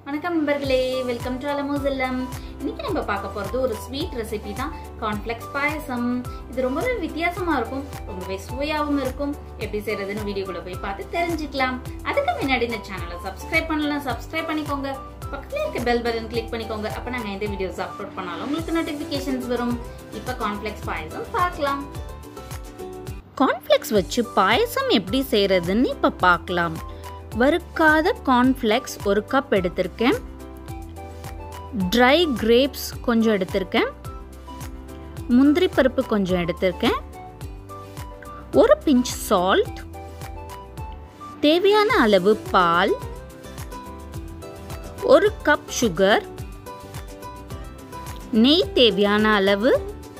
வணக்கம் நண்பர்களே welcome to அலமூஸ் இல்லம் இன்னைக்கு நம்ம பார்க்க போகிறது ஒரு ஸ்வீட் ரெசிபி தான் கார்ன்ஃப்ளெக்ஸ் பாயசம் இது ரொம்பவே வித்தியாசமா இருக்கும் ரொம்பவே சுவையாகவும் இருக்கும் எப்படி செய்யறதுன்னு வீடியோக்குள்ள போய் பார்த்து தெரிஞ்சுக்கலாம் அதுக்கு முன்னாடி இந்த சேனலை சப்ஸ்கிரைப் பண்ணலாம் சப்ஸ்கிரைப் பண்ணிக்கோங்க பக்கத்துல இருக்க பெல் பட்டன் கிளிக் பண்ணிக்கோங்க அப்போ நாங்கள் எந்த வீடியோஸ் அப்லோட் பண்ணாலும் உங்களுக்கு நோட்டிஃபிகேஷன்ஸ் வரும் இப்போ கார்ன்ஃப்ளெக்ஸ் பாயசம் பார்க்கலாம் கார்ன்ஃப்ளெக்ஸ் வச்சு பாயசம் எப்படி செய்யறதுன்னு இப்போ பார்க்கலாம் வறுக்காத கார்ன்ஃப்ளெக்ஸ் ஒரு கப் எடுத்திருக்கேன் ட்ரை கிரேப்ஸ் கொஞ்சம் எடுத்திருக்கேன் முந்திரி பருப்பு கொஞ்சம் எடுத்திருக்கேன் ஒரு பிஞ்ச் சால்ட் தேவையான அளவு பால் ஒரு கப் சுகர் நெய் தேவையான அளவு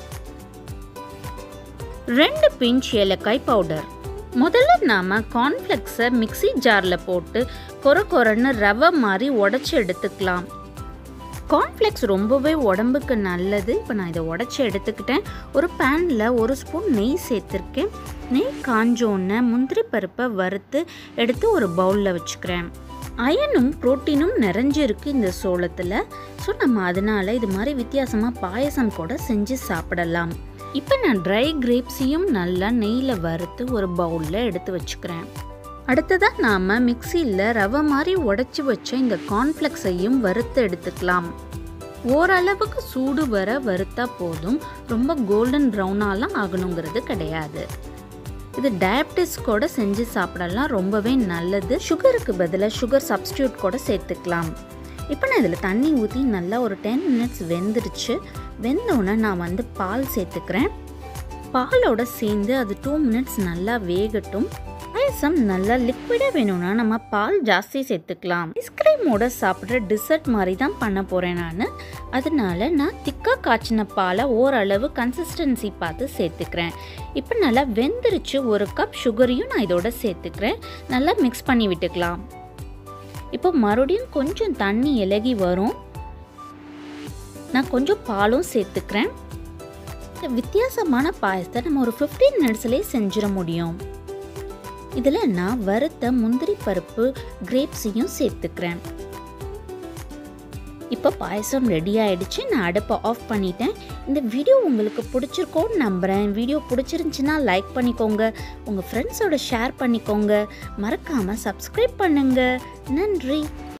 ரெண்டு பிஞ்ச் ஏலக்காய் பவுடர் முதல்ல நாம் கார்ன்ஃப்ளெக்ஸை மிக்சி ஜாரில் போட்டு கொர கொரன்னு ரவை மாதிரி உடச்சி எடுத்துக்கலாம் கார்ன்ஃப்ளெக்ஸ் ரொம்பவே உடம்புக்கு நல்லது இப்போ நான் இதை உடச்சி எடுத்துக்கிட்டேன் ஒரு பேனில் ஒரு ஸ்பூன் நெய் சேர்த்துருக்கேன் நெய் காஞ்சோன்னு முந்திரி பருப்பை வறுத்து எடுத்து ஒரு பவுலில் வச்சுக்கிறேன் அயனும் புரோட்டீனும் நிறைஞ்சிருக்கு இந்த சோளத்தில் ஸோ நம்ம அதனால் இது மாதிரி வித்தியாசமாக பாயசம் கூட செஞ்சு சாப்பிடலாம் இப்போ நான் ட்ரை கிரேப்ஸையும் நல்லா நெய்யில் வறுத்து ஒரு பவுலில் எடுத்து வச்சுக்கிறேன் அடுத்ததாக நாம் மிக்சியில் ரவை மாதிரி உடச்சி வச்ச இந்த கார்ன்ஃப்ளெக்ஸையும் வறுத்து எடுத்துக்கலாம் ஓரளவுக்கு சூடு வர வறுத்தா போதும் ரொம்ப கோல்டன் ப்ரௌனாலாம் ஆகணுங்கிறது கிடையாது இது டயபிட்டிஸ் கூட செஞ்சு சாப்பிடலாம் ரொம்பவே நல்லது சுகருக்கு பதிலாக சுகர் சப்ஸ்டியூட் கூட சேர்த்துக்கலாம் இப்போ நான் இதில் தண்ணி ஊற்றி நல்லா ஒரு டென் மினிட்ஸ் வெந்துருச்சு வெந்தோடனே நான் வந்து பால் சேர்த்துக்கிறேன் பாலோட சேர்ந்து அது டூ மினிட்ஸ் நல்லா வேகட்டும் பாயசம் நல்லா லிக்விடாக வேணும்னா நம்ம பால் ஜாஸ்தி சேர்த்துக்கலாம் ஐஸ்கிரீமோட சாப்பிட்ற டிசர்ட் மாதிரி தான் பண்ண போகிறேன் நான் அதனால நான் திக்காக காய்ச்சின பாலை ஓரளவு கன்சிஸ்டன்சி பார்த்து சேர்த்துக்கிறேன் இப்போ நல்லா வெந்துருச்சு ஒரு கப் சுகரையும் நான் இதோட சேர்த்துக்கிறேன் நல்லா மிக்ஸ் பண்ணி விட்டுக்கலாம் இப்போ மறுபடியும் கொஞ்சம் தண்ணி இலகி வரும் நான் கொஞ்சம் பாலும் சேர்த்துக்கிறேன் இந்த வித்தியாசமான பாயசத்தை நம்ம ஒரு ஃபிஃப்டீன் மினிட்ஸ்லேயே செஞ்சிட முடியும் இதில் நான் வறுத்த முந்திரி பருப்பு கிரேப்ஸையும் சேர்த்துக்கிறேன் இப்போ பாயசம் ரெடி ஆயிடுச்சு நான் அடுப்பை ஆஃப் பண்ணிட்டேன் இந்த வீடியோ உங்களுக்கு பிடிச்சிருக்கோன்னு நம்புகிறேன் வீடியோ பிடிச்சிருந்துச்சின்னா லைக் பண்ணிக்கோங்க உங்கள் ஃப்ரெண்ட்ஸோட ஷேர் பண்ணிக்கோங்க மறக்காமல் சப்ஸ்கிரைப் பண்ணுங்கள் நன்றி